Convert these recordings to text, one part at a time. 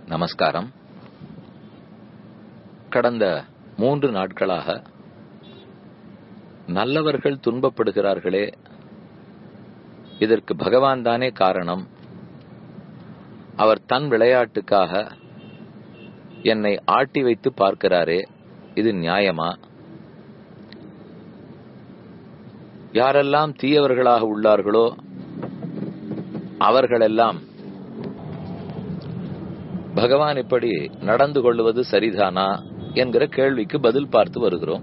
நமஸ்காரம் கடந்த மூன்று நாட்களாக நல்லவர்கள் துன்பப்படுகிறார்களே இதற்கு பகவான் தானே காரணம் அவர் தன் விளையாட்டுக்காக என்னை ஆட்டி வைத்து பார்க்கிறாரே இது நியாயமா யாரெல்லாம் தீயவர்களாக உள்ளார்களோ அவர்களெல்லாம் பகவான் இப்படி நடந்து கொள்வது சரிதானா என்கிற கேள்விக்கு பதில் பார்த்து வருகிறோம்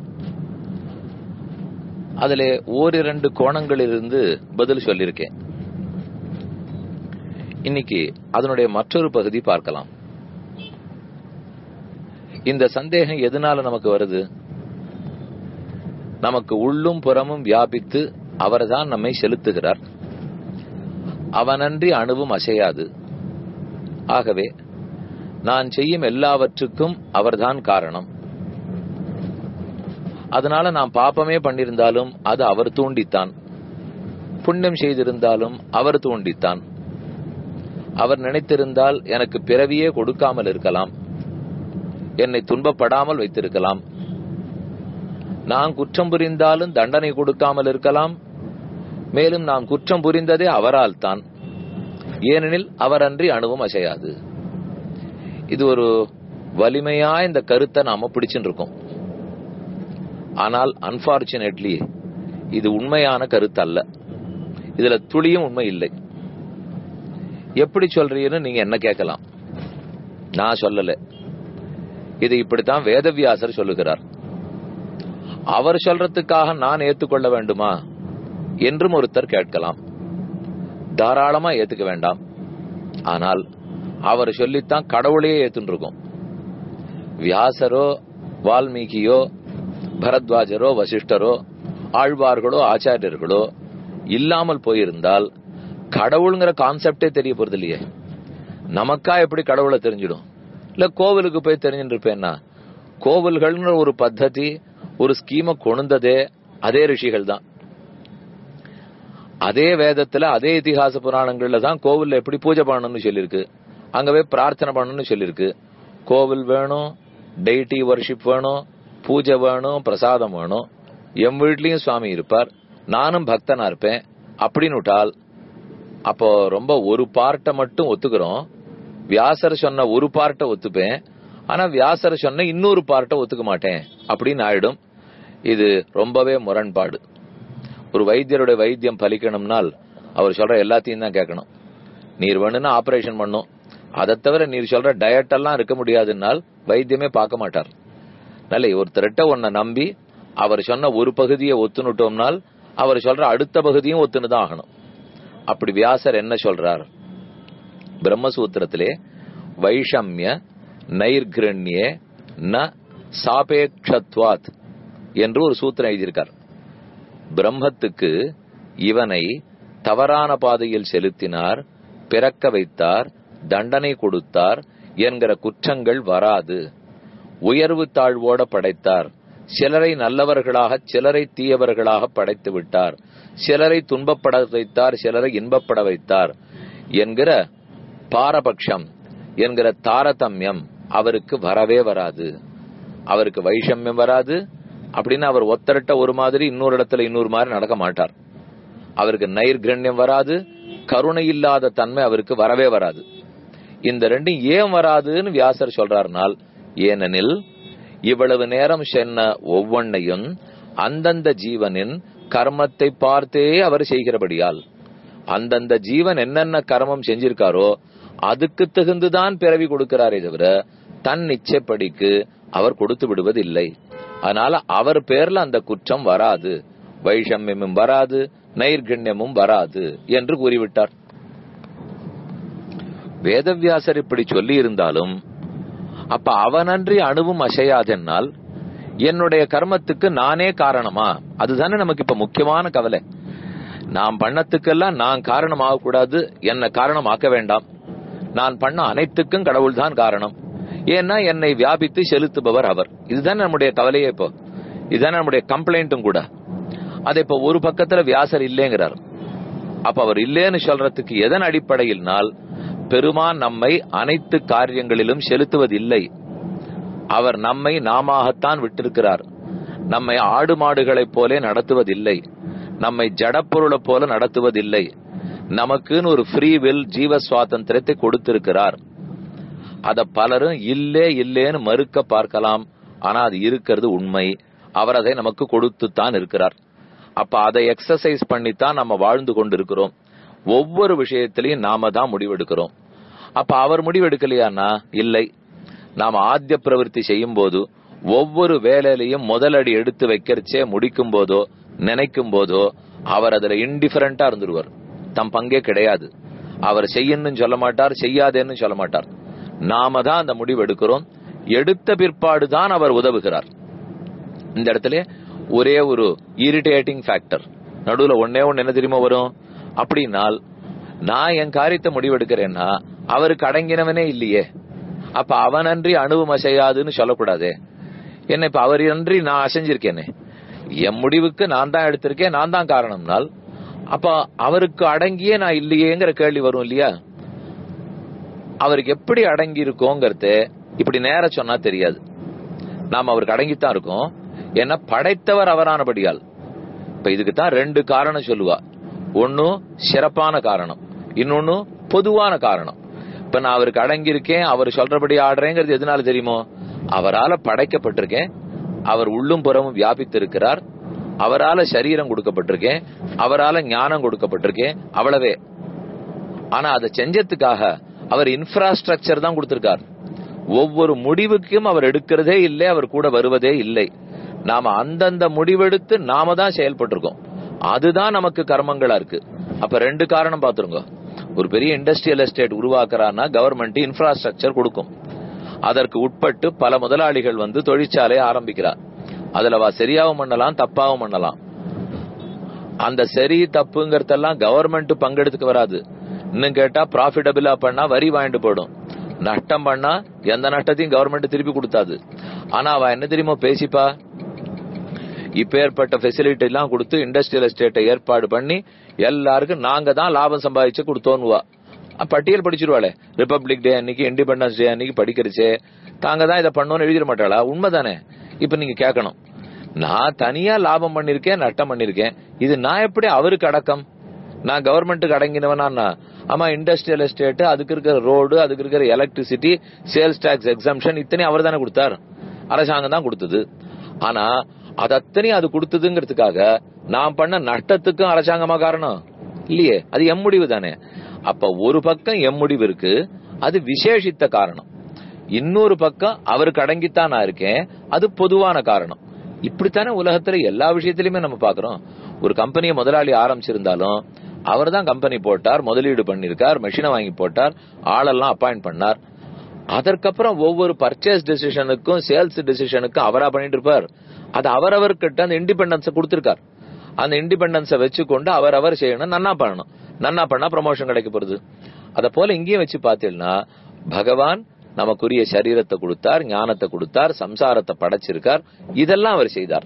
அதிலே ஓரிரண்டு கோணங்களிலிருந்து பதில் சொல்லியிருக்கேன் இன்னைக்கு அதனுடைய மற்றொரு பகுதி பார்க்கலாம் இந்த சந்தேகம் எதனால நமக்கு வருது நமக்கு உள்ளும் புறமும் வியாபித்து அவர்தான் நம்மை செலுத்துகிறார் அவனன்றி அணுவும் அசையாது ஆகவே நான் செய்யும் எல்லாவற்றுக்கும் அவர்தான் காரணம் அதனால நான் பாப்பமே பண்ணியிருந்தாலும் அது அவர் தூண்டித்தான் புண்ணியம் செய்திருந்தாலும் அவர் தூண்டித்தான் அவர் நினைத்திருந்தால் எனக்கு பிறவியே கொடுக்காமல் இருக்கலாம் என்னை துன்பப்படாமல் வைத்திருக்கலாம் நான் குற்றம் புரிந்தாலும் தண்டனை கொடுக்காமல் இருக்கலாம் மேலும் நான் குற்றம் புரிந்ததே அவரால் தான் ஏனெனில் அவரன்றி அணுவும் அசையாது இது ஒரு வலிமையா இந்த கருத்தை நாம பிடிச்சுட்டு இருக்கோம் ஆனால் அன்பார்ச்சுனேட்லி இது உண்மையான கருத்து அல்ல இதுல துளியும் உண்மை இல்லை எப்படி சொல்றீன்னு நீங்க என்ன கேட்கலாம் நான் சொல்லல இது இப்படித்தான் வேதவியாசர் சொல்லுகிறார் அவர் சொல்றதுக்காக நான் ஏத்துக்கொள்ள வேண்டுமா என்றும் ஒருத்தர் கேட்கலாம் தாராளமா ஏத்துக்க வேண்டாம் ஆனால் அவர் சொல்லித்தான் கடவுளையே ஏத்துருக்கோம் வியாசரோ வால்மீகியோ பரத்வாஜரோ வசிஷ்டரோ ஆழ்வார்களோ ஆச்சாரியர்களோ இல்லாமல் போயிருந்தால் கடவுளுங்கிற கான்செப்டே தெரிய போறது இல்லையே நமக்கா எப்படி கடவுளை தெரிஞ்சிடும் இல்ல கோவிலுக்கு போய் தெரிஞ்சுட்டு இருப்பேன்னா கோவில்கள்னு ஒரு பத்ததி ஒரு ஸ்கீம கொணுந்ததே அதே ரிஷிகள் தான் அதே வேதத்துல அதே இதிகாச புராணங்கள்ல தான் கோவில்ல எப்படி பூஜை பண்ணணும்னு சொல்லியிருக்கு அங்கவே பிரார்த்தனை பண்ணணும்னு சொல்லியிருக்கு கோவில் வேணும் டெய்டி வர்ஷிப் வேணும் பூஜை வேணும் பிரசாதம் வேணும் எம் வீட்லயும் சுவாமி இருப்பார் நானும் பக்தனா இருப்பேன் அப்படின்னு விட்டால் அப்போ ரொம்ப ஒரு பார்ட்டை மட்டும் ஒத்துக்கிறோம் வியாசர் சொன்ன ஒரு பார்ட்டை ஒத்துப்பேன் ஆனா வியாசர் சொன்ன இன்னொரு பார்ட்டை ஒத்துக்க மாட்டேன் அப்படின்னு ஆயிடும் இது ரொம்பவே முரண்பாடு ஒரு வைத்தியருடைய வைத்தியம் பலிக்கணும்னால் அவர் சொல்ற எல்லாத்தையும் தான் கேட்கணும் நீர் வேணும்னா ஆபரேஷன் பண்ணும் அதை தவிர நீர் சொல்ற டயட் எல்லாம் இருக்க முடியாதுன்னால் வைத்தியமே பார்க்க மாட்டார் நல்ல ஒருத்தர்கிட்ட உன்னை நம்பி அவர் சொன்ன ஒரு பகுதியை ஒத்துனுட்டோம்னால் அவர் சொல்ற அடுத்த பகுதியும் ஒத்துன்னு தான் ஆகணும் அப்படி வியாசர் என்ன சொல்றார் பிரம்மசூத்திரத்திலே வைஷமிய நைர்கிரண்யே ந சாபேக்ஷத்வாத் என்று ஒரு சூத்திரம் எழுதியிருக்கார் பிரம்மத்துக்கு இவனை தவறான பாதையில் செலுத்தினார் பிறக்க வைத்தார் தண்டனை கொடுத்தார் என்கிற குற்றங்கள் வராது உயர்வு தாழ்வோட படைத்தார் சிலரை நல்லவர்களாக சிலரை தீயவர்களாக படைத்து விட்டார் சிலரை துன்பப்பட வைத்தார் சிலரை இன்பப்பட வைத்தார் என்கிற பாரபட்சம் என்கிற தாரதமியம் அவருக்கு வரவே வராது அவருக்கு வைஷமியம் வராது அப்படின்னு அவர் ஒத்தரட்ட ஒரு மாதிரி இன்னொரு இடத்துல இன்னொரு மாதிரி நடக்க மாட்டார் அவருக்கு நைர்கிரண்யம் வராது கருணை இல்லாத தன்மை அவருக்கு வரவே வராது இந்த ரெண்டும் ஏன் வராதுன்னு வியாசர் சொல்றாருனால் ஏனெனில் இவ்வளவு நேரம் சொன்ன ஒவ்வொன்னையும் அந்தந்த ஜீவனின் கர்மத்தை பார்த்தே அவர் செய்கிறபடியால் அந்தந்த ஜீவன் என்னென்ன கர்மம் செஞ்சிருக்காரோ அதுக்கு தகுந்துதான் பிறவி கொடுக்கிறாரே தவிர தன் இச்சைப்படிக்கு அவர் கொடுத்து விடுவதில்லை அதனால அவர் பேர்ல அந்த குற்றம் வராது வைஷமியமும் வராது நைர்கண்யமும் வராது என்று கூறிவிட்டார் வேதவியாசர் இப்படி சொல்லி இருந்தாலும் அப்ப அவனன்றி அணுவும் அசையாதென்னால் என்னுடைய கர்மத்துக்கு நானே காரணமா அதுதானே நமக்கு இப்ப முக்கியமான கவலை நான் பண்ணத்துக்கெல்லாம் நான் காரணமாக கூடாது என்ன காரணமாக்க வேண்டாம் நான் பண்ண அனைத்துக்கும் கடவுள் தான் காரணம் ஏன்னா என்னை வியாபித்து செலுத்துபவர் அவர் இதுதான் நம்முடைய கவலையே இப்போ இதுதான் நம்முடைய கம்ப்ளைண்ட்டும் கூட அது இப்ப ஒரு பக்கத்துல வியாசர் இல்லைங்கிறார் அப்ப அவர் இல்லேன்னு சொல்றதுக்கு எதன் அடிப்படையில்னால் பெருமான் நம்மை அனைத்து காரியங்களிலும் செலுத்துவதில்லை அவர் நம்மை நாமத்தான் விட்டிருக்கிறார் நம்மை ஆடு மாடுகளைப் போல நடத்துவதில்லை நம்மை ஜடப்பொருளை போல நடத்துவதில்லை நமக்குன்னு ஒரு ஃப்ரீ வில் ஜீவ சுவாதந்திரத்தை கொடுத்திருக்கிறார் அத பலரும் இல்லே இல்லேன்னு மறுக்க பார்க்கலாம் ஆனா அது இருக்கிறது உண்மை அவர் அதை நமக்கு கொடுத்துத்தான் இருக்கிறார் அப்ப அதை எக்ஸசைஸ் பண்ணித்தான் நம்ம வாழ்ந்து கொண்டிருக்கிறோம் ஒவ்வொரு விஷயத்திலையும் நாம தான் முடிவெடுக்கிறோம் அப்ப அவர் முடிவெடுக்கலையானா இல்லை நாம ஆத்திய பிரவருத்தி செய்யும் போது ஒவ்வொரு வேலையிலையும் முதலடி எடுத்து வைக்கிறச்சே முடிக்கும் போதோ நினைக்கும் போதோ அவர் அதுல இன்டிஃபரண்டா இருந்துருவார் தம் பங்கே கிடையாது அவர் செய்யணும்னு சொல்ல மாட்டார் செய்யாதேன்னு சொல்ல மாட்டார் நாம தான் அந்த முடிவு எடுக்கிறோம் எடுத்த பிற்பாடு தான் அவர் உதவுகிறார் இந்த இடத்துல ஒரே ஒரு இரிட்டேட்டிங் ஃபேக்டர் நடுவுல ஒன்னே ஒன்னு என்ன தெரியுமா வரும் அப்படின்னால் நான் என் காரியத்தை முடிவெடுக்கிறேன்னா அவருக்கு அடங்கினவனே இல்லையே அப்ப அவன் அன்றி அணுவும் அசையாதுன்னு சொல்லக்கூடாதே என்ன இப்ப அவர் அன்றி நான் அசைஞ்சிருக்கேனே என் முடிவுக்கு நான் தான் எடுத்திருக்கேன் நான் தான் காரணம்னால் அப்ப அவருக்கு அடங்கியே நான் இல்லையேங்கிற கேள்வி வரும் இல்லையா அவருக்கு எப்படி அடங்கி இருக்கோங்கிறது இப்படி நேர சொன்னா தெரியாது நாம் அவருக்கு அடங்கித்தான் இருக்கோம் ஏன்னா படைத்தவர் அவரானபடியால் இப்ப இதுக்கு தான் ரெண்டு காரணம் சொல்லுவா ஒன்னு சிறப்பான காரணம் இன்னொன்னு பொதுவான காரணம் இப்ப நான் அவருக்கு அடங்கி இருக்கேன் அவர் சொல்றபடி ஆடுறேங்கிறது எதனால தெரியுமோ அவரால படைக்கப்பட்டிருக்கேன் அவர் உள்ளும் புறமும் வியாபித்து இருக்கிறார் அவரால சரீரம் கொடுக்கப்பட்டிருக்கேன் அவரால ஞானம் கொடுக்கப்பட்டிருக்கேன் அவ்வளவே ஆனா அதை செஞ்சதுக்காக அவர் இன்ஃப்ராஸ்ட்ரக்சர் தான் கொடுத்திருக்கார் ஒவ்வொரு முடிவுக்கும் அவர் எடுக்கிறதே இல்லை அவர் கூட வருவதே இல்லை நாம அந்தந்த முடிவெடுத்து நாம தான் செயல்பட்டிருக்கோம் அதுதான் நமக்கு கர்மங்களா இருக்கு அப்ப ரெண்டு காரணம் பாத்துருங்க ஒரு பெரிய இண்டஸ்ட்ரியல் எஸ்டேட் உருவாக்குறான்னா கவர்மெண்ட் இன்ஃப்ராஸ்ட்ரக்சர் கொடுக்கும் அதற்கு உட்பட்டு பல முதலாளிகள் வந்து தொழிற்சாலை ஆரம்பிக்கிறார் அதுல வா சரியாவும் பண்ணலாம் தப்பாவும் பண்ணலாம் அந்த சரி தப்புங்கிறதெல்லாம் கவர்மெண்ட் பங்கெடுத்துக்க வராது இன்னும் கேட்டா ப்ராஃபிட்டபிளா பண்ணா வரி வாங்கிட்டு போயிடும் நஷ்டம் பண்ணா எந்த நஷ்டத்தையும் கவர்மெண்ட் திருப்பி கொடுத்தாது ஆனா அவ என்ன தெரியுமோ பேசிப்பா இப்ப ஏற்பட்ட ஃபெசிலிட்டி எல்லாம் கொடுத்து இண்டஸ்ட்ரியல் எஸ்டேட்டை ஏற்பாடு பண்ணி எல்லாருக்கும் நாங்க தான் லாபம் சம்பாதிச்சு கொடுத்தோன்னுவா பட்டியல் படிச்சிருவாளே ரிப்பப்ளிக் டே அன்னைக்கு இண்டிபெண்டன்ஸ் டே அன்னைக்கு படிக்கிறச்சே தாங்க தான் இதை பண்ணோம்னு எழுதிட மாட்டாளா உண்மைதானே இப்ப நீங்க கேட்கணும் நான் தனியா லாபம் பண்ணிருக்கேன் நட்டம் பண்ணிருக்கேன் இது நான் எப்படி அவருக்கு அடக்கம் நான் கவர்மெண்ட்டுக்கு அடங்கினவனா ஆமா இண்டஸ்ட்ரியல் எஸ்டேட் அதுக்கு இருக்கிற ரோடு அதுக்கு இருக்கிற எலக்ட்ரிசிட்டி சேல்ஸ் டாக்ஸ் எக்ஸம்ஷன் இத்தனை அவர் தானே கொடுத்தார் அரசாங்கம் தான் கொடுத்தது ஆனா அது அத்தனையும் அது கொடுத்ததுங்கிறதுக்காக நான் பண்ண நஷ்டத்துக்கும் அரசாங்கமா காரணம் இல்லையே அது எம் முடிவு தானே அப்ப ஒரு பக்கம் எம் முடிவு இருக்கு அது விசேஷித்த காரணம் இன்னொரு பக்கம் அவருக்கு அடங்கித்தான் நான் இருக்கேன் அது பொதுவான காரணம் இப்படித்தானே உலகத்துல எல்லா விஷயத்திலுமே நம்ம பாக்குறோம் ஒரு கம்பெனியை முதலாளி ஆரம்பிச்சிருந்தாலும் அவர் தான் கம்பெனி போட்டார் முதலீடு பண்ணிருக்கார் மெஷினை வாங்கி போட்டார் ஆளெல்லாம் அப்பாயிண்ட் பண்ணார் அதற்கப்புறம் ஒவ்வொரு பர்ச்சேஸ் டெசிஷனுக்கும் சேல்ஸ் டெசிஷனுக்கும் அவரா பண்ணிட்டு இருப்பார் அது அவரவர்கிட்ட அந்த இண்டிபெண்டன்ஸை கொடுத்திருக்கார் அந்த இண்டிபெண்டன்ஸை வச்சுக்கொண்டு அவர் அவர் செய்யணும் நன்னா பண்ணணும் நன்னா பண்ணா ப்ரமோஷன் கிடைக்க போறது அத போல இங்கேயும் வச்சு பார்த்தீங்கன்னா பகவான் நமக்குரிய சரீரத்தை கொடுத்தார் ஞானத்தை கொடுத்தார் சம்சாரத்தை படைச்சிருக்கார் இதெல்லாம் அவர் செய்தார்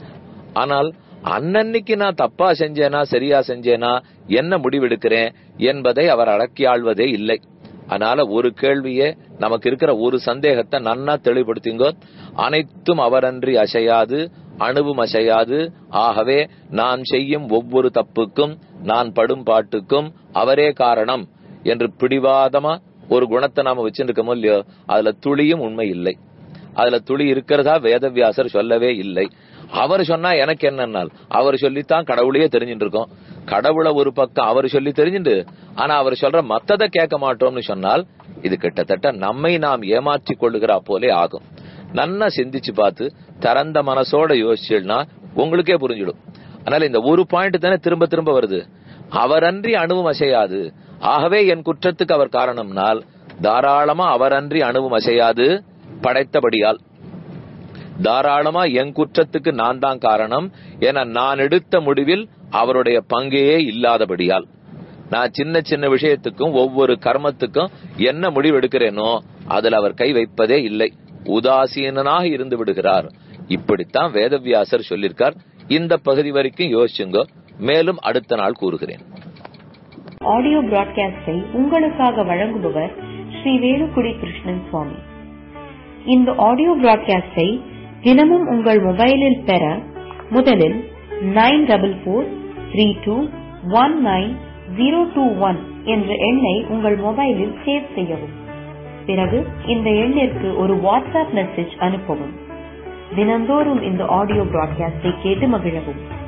ஆனால் அன்னன்னைக்கு நான் தப்பா செஞ்சேனா சரியா செஞ்சேனா என்ன முடிவெடுக்கிறேன் என்பதை அவர் அடக்கி ஆள்வதே இல்லை அதனால ஒரு கேள்வியே நமக்கு இருக்கிற ஒரு சந்தேகத்தை நன்னா தெளிவுபடுத்திங்கோ அனைத்தும் அவரன்றி அசையாது அணுவும் அசையாது ஆகவே நான் செய்யும் ஒவ்வொரு தப்புக்கும் நான் படும் பாட்டுக்கும் அவரே காரணம் என்று பிடிவாதமா ஒரு குணத்தை நாம வச்சிருக்கோமோ இல்லையோ அதுல துளியும் உண்மை இல்லை அதுல துளி இருக்கிறதா வேதவியாசர் சொல்லவே இல்லை அவர் சொன்னா எனக்கு என்னன்னால் அவர் சொல்லித்தான் கடவுளையே தெரிஞ்சுட்டு இருக்கோம் கடவுளை ஒரு பக்கம் அவர் சொல்லி தெரிஞ்சுட்டு ஆனா அவர் சொல்ற மத்ததை கேட்க மாட்டோம்னு சொன்னால் இது கிட்டத்தட்ட நம்மை நாம் ஏமாற்றி கொள்ளுகிறா போலே ஆகும் நன்னா சிந்திச்சு பார்த்து திறந்த மனசோட யோசிச்சுன்னா உங்களுக்கே புரிஞ்சிடும் அதனால இந்த ஒரு பாயிண்ட் தானே திரும்ப திரும்ப வருது அவரன்றி அணுவும் அசையாது ஆகவே என் குற்றத்துக்கு அவர் காரணம்னால் தாராளமா அவரன்றி அணுவும் அசையாது படைத்தபடியால் தாராளமா என் குற்றத்துக்கு நான் தான் காரணம் என நான் எடுத்த முடிவில் அவருடைய பங்கே இல்லாதபடியால் நான் சின்ன சின்ன விஷயத்துக்கும் ஒவ்வொரு கர்மத்துக்கும் என்ன முடிவு எடுக்கிறேனோ அதில் அவர் கை வைப்பதே இல்லை உதாசீனனாக இருந்து விடுகிறார் இப்படித்தான் வேதவியாசர் சொல்லியிருக்கார் இந்த பகுதி வரைக்கும் யோசிச்சுங்க மேலும் அடுத்த நாள் கூறுகிறேன் ஆடியோ பிராட்காஸ்டை உங்களுக்காக வழங்குபவர் ஸ்ரீ வேலுக்குடி கிருஷ்ணன் சுவாமி இந்த ஆடியோ பிராட்காஸ்டை தினமும் உங்கள் மொபைலில் பெற முதலில் nine double four three two one nine zero two one என்ற எண்ணை உங்கள் மொபைலில் சேவ் செய்யவும் பிறகு இந்த எண்ணிற்கு ஒரு வாட்ஸ்அப் மெசேஜ் அனுப்பவும் தினந்தோறும் இந்த ஆடியோ பிராட்காஸ்டை கேட்டு மகிழவும்